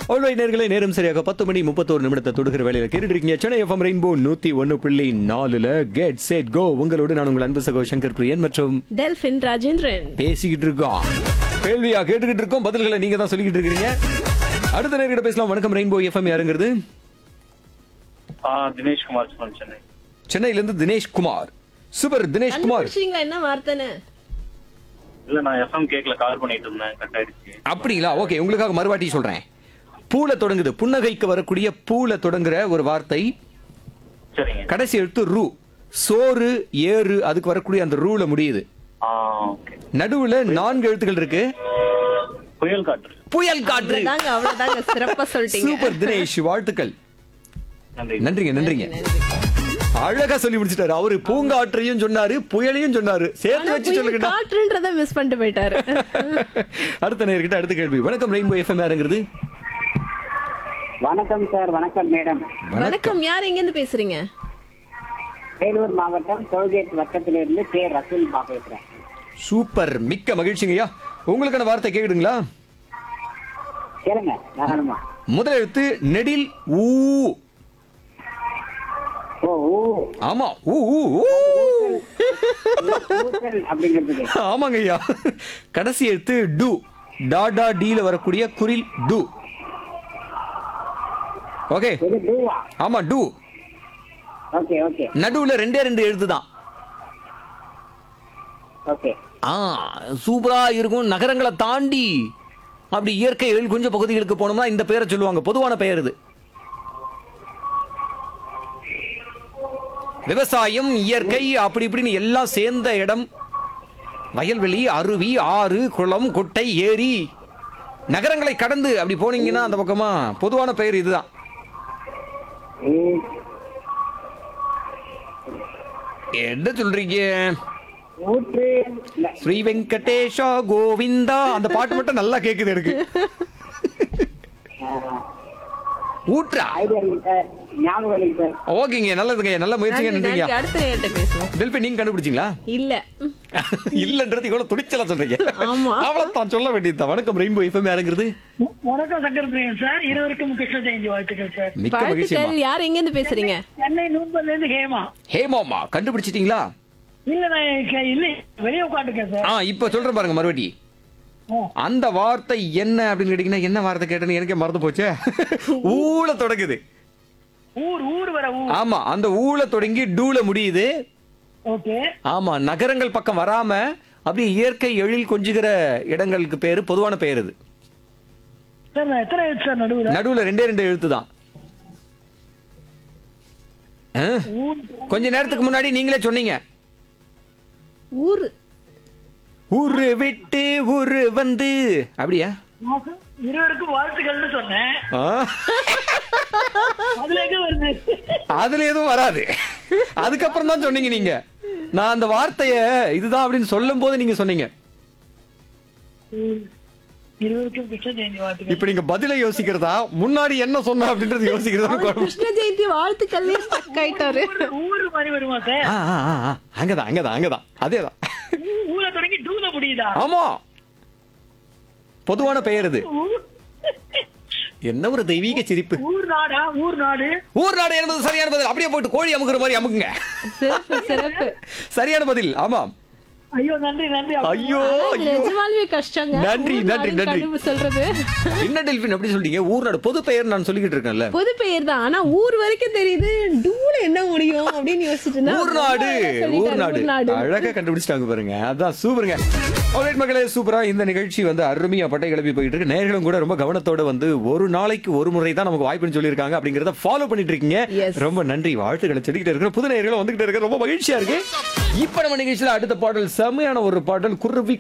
அவ்வளோ நேர்களை நேரம் சரியாக பத்து மணி முப்பத்தோரு நிமிடத்தை தொடுகிற வேலையில கேட்டுட்டு இருக்கீங்க சென்னை எஃப்எம் ரெயின்போ நூத்தி ஒன்னு புள்ளி நாலுல கெட் செட் கோ உங்களோடு நான் உங்கள் அன்பு சகோ சங்கர் பிரியன் மற்றும் டெல்பின் ராஜேந்திரன் பேசிக்கிட்டு இருக்கோம் கேள்வியா கேட்டுக்கிட்டு இருக்கோம் பதில்களை நீங்க தான் சொல்லிக்கிட்டு இருக்கீங்க அடுத்த நேர்கிட்ட பேசலாம் வணக்கம் ரெயின்போ எஃப்எம் யாருங்கிறது ஆ தினேஷ் குமார் சொல் சென்னை சென்னையில இருந்து தினேஷ் குமார் சூப்பர் தினேஷ் குமார் கண்டுபிடிச்சீங்களா என்ன வார்த்தைன்னு இல்ல நான் எஃப்எம் கேக்ல கால் பண்ணிட்டு இருந்தேன் கட் ஆயிடுச்சு அப்படிங்களா ஓகே உங்களுக்காக மறுவாட்டி சொல்றேன் பூல தொடங்குது புன்னகைக்கு வரக்கூடிய பூல தொடங்குற ஒரு வார்த்தை சரிங்க கடைசி எழுத்து ரூ சோறு ஏறு அதுக்கு வரக்கூடிய அந்த ரூல முடியுது ஆ ஓகே நடுவுல நான்கு எழுத்துக்கள் இருக்கு புயல் காற்று புயல் காற்று தாங்க அவ்வளவுதாங்க சிறப்பா சொல்லிட்டீங்க சூப்பர் தினேஷ் வாழ்த்துக்கள் நன்றி நன்றிங்க நன்றிங்க அழகா சொல்லி முடிச்சிட்டாரு அவரு பூங்காற்றையும் சொன்னாரு புயலையும் சொன்னாரு சேர்த்து வச்சு சொல்லுங்கடா காற்றுன்றத மிஸ் பண்ணிட்டு போயிட்டாரு அடுத்த நேர்கிட்ட அடுத்த கேள்வி வணக்கம் ரெயின்போ எஃப்எம் யாருங்கிறது வணக்கம் சார் வணக்கம் மேடம் வணக்கம் யார் எங்க இருந்து பேசுறீங்க வேலூர் மாவட்டம் டோல்கேட் வட்டத்திலிருந்து கே ரசூல் பா பேசுறேன் சூப்பர் மிக்க மகிழ்ச்சிங்கய்யா உங்களுக்கான வார்த்தை கேக்குதுங்களா கேளுங்க தாராளமா முதல் எழுத்து நெடில் ஊ ஓ ஊ ஆமா ஊ ஊ, ஊ. ஊசல் அப்படிங்கிறதுக்கு ஆமாங்க ஐயா கடைசி எழுத்து டு டாடா டீல வரக்கூடிய குரில் டு ஓகே இது டூவா ஆமா டு ஓகே ஓகே நடுவுல ரெண்டே ரெண்டு எழுத்து தான் ஓகே ஆ சூப்பரா இருக்கும் நகரங்களை தாண்டி அப்படி இயற்கை எழில் கொஞ்சம் பகுதிகளுக்கு போனோம்னா இந்த பெயரை சொல்லுவாங்க பொதுவான பெயர் இது விவசாயம் இயற்கை அப்படி இப்படின்னு எல்லாம் சேர்ந்த இடம் வயல்வெளி அருவி ஆறு குளம் குட்டை ஏரி நகரங்களை கடந்து அப்படி போனீங்கன்னா அந்த பக்கமா பொதுவான பெயர் இதுதான் ஊ- என்ன சொல்றீங்க ஊற்று இல்ல ஸ்ரீ வெங்கடேஷா கோவிந்தா அந்த பாட்டு மட்டும் நல்லா கேக்குது எனக்கு ஊற்றா ஐடியா இருக்கு சார் ஞாபகம் இருக்கு சார் ஓகேங்க நல்லதுங்க நல்ல முயற்சிங்க நன்றி, நன்றிங்க நன்றி. அடுத்த நேரத்தை பேசுவோம் டெல்பி நீங்க கண்டுபிடிச்சீங்களா இல்ல ம். இல்லன்றது இவ்வளவு துணிச்சலா சொல்றீங்க ஆமா. அவ்வளவுதான் சொல்ல வேண்டியதுதான் வணக்கம் ரெயின்போ எஃப்எம் யாருங்கிறது வணக்கம் சங்கர் பிரியன் சார் இருவருக்கும் கிருஷ்ண ஜெயந்தி வாழ்த்துக்கள் சார் மிக்க மகிழ்ச்சியம்மா வாழ்த்துக்கள் யார் எங்க இருந்து பேசுறீங்க சென்னை நூம்பல்ல இருந்து ஹேமா ஹேமாமா கண்டுபிடிச்சிட்டீங்களா இல்ல நான் கே- இல்ல வெளியே உட்காந்துருக்கேன் சார் ஆ இப்ப சொல்றேன் பாருங்க மறுபடி ஆ. அந்த வார்த்தை என்ன அப்படின்னு கேட்டீங்கன்னா என்ன வார்த்தை கேட்டேன்னு எனக்கே மறந்து போச்சே ஊல தொடங்குது ஊர் ஊர் வர ஊர் ஆமா அந்த ஊல தொடங்கி டூல முடியுது ஓகே ஆமா நகரங்கள் பக்கம் வராம அப்படியே இயற்கை எழில் கொஞ்சுகிற இடங்களுக்கு பேரு பொதுவான பெயர் இது சார் நான் எத்தனை எழுத்து சார் நடுவுல நடுவுல ரெண்டே ரெண்டு எழுத்து தான் ஆ? ஊர் கொஞ்ச நேரத்துக்கு முன்னாடி நீங்களே சொன்னீங்க ஊரு ஊரு விட்டு ஊரு வந்து அப்படியா மாசம் இருவருக்கும் வாழ்த்துக்கள்னு சொன்னேன் ஆ? அதுல எங்க வருது அதுல எதுவும் வராது அதுக்கப்புறம் தான் சொன்னீங்க நீங்க நான் அந்த வார்த்தைய இதுதான் அப்படின்னு சொல்லும் போது நீங்க சொன்னீங்க ஊர். இருவருக்கும் கிருஷ்ண ஜெயந்தி வாழ்த்துக்கள் இப்ப நீங்க பதில யோசிக்கிறதா முன்னாடி என்ன சொன்ன அப்படின்றது யோசிக்கிறதா குழப்பம். கிருஷ்ண ஜெயந்தி வாழ்த்துக்கள்லயே ஸ்டக் ஆயிட்டாரு ஊர் ஊர் மாதிரி வருமா சார் ஆ, ஆ, ஆ, ஆ. அங்கதான் அங்கதான் அங்கதான் அதேதான் ஊ- ஊரை தொடங்கி டூல முடியுதா ஆமா பொதுவான பெயர் இது ஊர் என்ன ஒரு தெய்வீக சிரிப்பு ஊர் நாடா ஊர் நாடு ஊர் நாடு என்பது சரியான பதில் அப்படியே போயிட்டு கோழி அமுக்குற மாதிரி அமுக்குங்க சிறப்பு சிறப்பு சரியான பதில் ஆமாம் ஐயோ நன்றி நன்றி ஐயோ இது ஐயோ நிஜமாலுமே கஷ்டங்க நன்றி, ஊர் நன்றி, நாடுன்னு நன்றி. கண்டுபிடி சொல்றது என்ன டெல்பின் அப்படி சொல்றீங்க ஊர் நாடு பொது பெயர் நான் சொல்லிக்கிட்டு இருக்கேன்ல பொது பெயர் தான் ஆனா ஊர் வரைக்கும் தெரியுது டூல என்ன முடியும் அப்படின்னு யோசிச்சுட்டு இருந்தா ஊர் நாடு ரொம்ப ஊர் அழகா சொல்லிட்டாரு, நாடு அழகா கண்டுபிடிச்சிட்டாங்க பாருங்க அதான் சூப்பருங்க ஆல்ரைட் மக்களே சூப்பரா இந்த நிகழ்ச்சி வந்து அருமையா பட்டை கிளப்பி போயிட்டு இருக்கு நேர்களும் கூட ரொம்ப கவனத்தோட வந்து ஒரு நாளைக்கு ஒரு முறை தான் நமக்கு வாய்ப்புன்னு சொல்லியிருக்காங்க அப்படிங்கறத ஃபாலோ பண்ணிட்டு இருக்கீங்க Yes. ரொம்ப நன்றி வாழ்த்துக்களை சொல்லிக்கிட்டு இருக்கிற புது நேர்களும் வந்துகிட்டு இருக்க ரொம்ப மகிழ்ச்சியா இருக்கு இப்ப நம்ம நிகழ்ச்சியில அடுத்த பாடல் செம்மையான ஒரு பாடல் குருவி